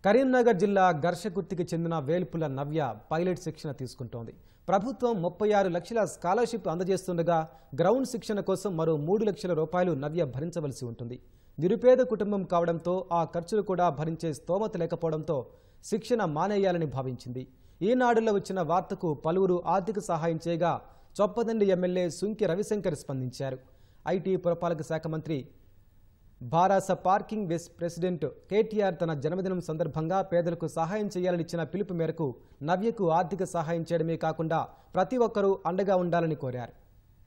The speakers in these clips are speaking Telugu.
కరీంనగర్ జిల్లా ఘర్షకుర్తికి చెందిన వేల్పుల నవ్య పైలట్ శిక్షణ తీసుకుంటోంది ప్రభుత్వం ముప్పై ఆరు లక్షల స్కాలర్షిప్ అందజేస్తుండగా గ్రౌండ్ శిక్షణ కోసం మరో మూడు లక్షల రూపాయలు నవ్య భరించవలసి ఉంటుంది నిరుపేద కుటుంబం కావడంతో ఆ ఖర్చులు కూడా భరించే స్తోమత లేకపోవడంతో శిక్షణ మానేయాలని భావించింది ఈనాడులో వచ్చిన వార్తకు పలువురు ఆర్థిక సహాయం చేయగా చొప్పదండి ఎమ్మెల్యే సుంకి రవిశంకర్ స్పందించారు ఐటీ పురపాలక శాఖ మంత్రి భారాస పార్కింగ్ వెస్ట్ ప్రెసిడెంట్ కేటీఆర్ తన జన్మదినం సందర్భంగా పేదలకు సహాయం చేయాలని ఇచ్చిన పిలుపు మేరకు నవ్యకు ఆర్థిక సహాయం చేయడమే కాకుండా ప్రతి ఒక్కరూ అండగా ఉండాలని కోరారు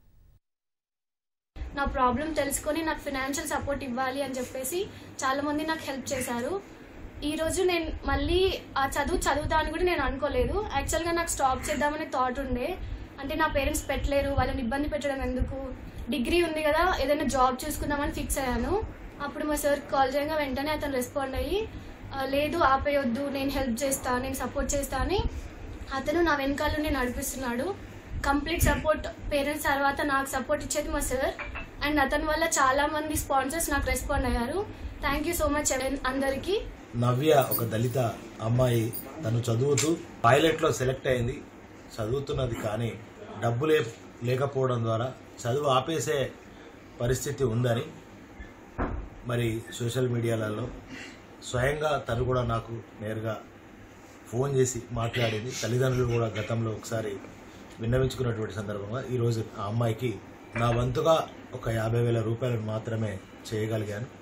నా ప్రాబ్లం తెలుసుకొని నాకు ఫినాన్షియల్ సపోర్ట్ ఇవ్వాలి అని చెప్పేసి చాలా మంది నాకు హెల్ప్ చేశారు ఈ రోజు నేను మళ్ళీ ఆ చదువు చదువుతా అని కూడా నేను అనుకోలేదు యాక్చువల్గా నాకు స్టాప్ చేద్దామనే థాట్ ఉండే అంటే నా పేరెంట్స్ పెట్టలేరు వాళ్ళని ఇబ్బంది పెట్టడం ఎందుకు డిగ్రీ ఉంది కదా ఏదైనా జాబ్ చూసుకుందామని ఫిక్స్ అయ్యాను అప్పుడు మా సార్ కాల్ చేయగా వెంటనే అతను రెస్పాండ్ అయ్యి "ఆ, లేదు ఆపేయొద్దు నేను హెల్ప్ చేస్తా నేను సపోర్ట్ చేస్తా అని అతను నా వెనకాల నుండి నడిపిస్తున్నాడు కంప్లీట్ సపోర్ట్ పేరెంట్స్ తర్వాత నాకు సపోర్ట్ ఇచ్చేది మా సార్ అండ్ అతని వల్ల చాలా మంది స్పాన్సర్స్ నాకు రెస్పాండ్ అయ్యారు థ్యాంక్ యూ సో మచ్ అందరికీ నవ్య ఒక దళిత అమ్మాయి తను చదువుతూ పైలట్లో సెలెక్ట్ అయింది చదువుతున్నది కానీ డబ్బులే లేకపోవడం ద్వారా చదువు ఆపేసే పరిస్థితి ఉందని మరి సోషల్ మీడియాలలో స్వయంగా తను కూడా నాకు నేరుగా ఫోన్ చేసి మాట్లాడింది తల్లిదండ్రులు కూడా గతంలో ఒకసారి విన్నవించుకున్నటువంటి సందర్భంగా ఈరోజు ఆ అమ్మాయికి నా వంతుగా ఒక యాభై వేల రూపాయలను మాత్రమే చేయగలిగాను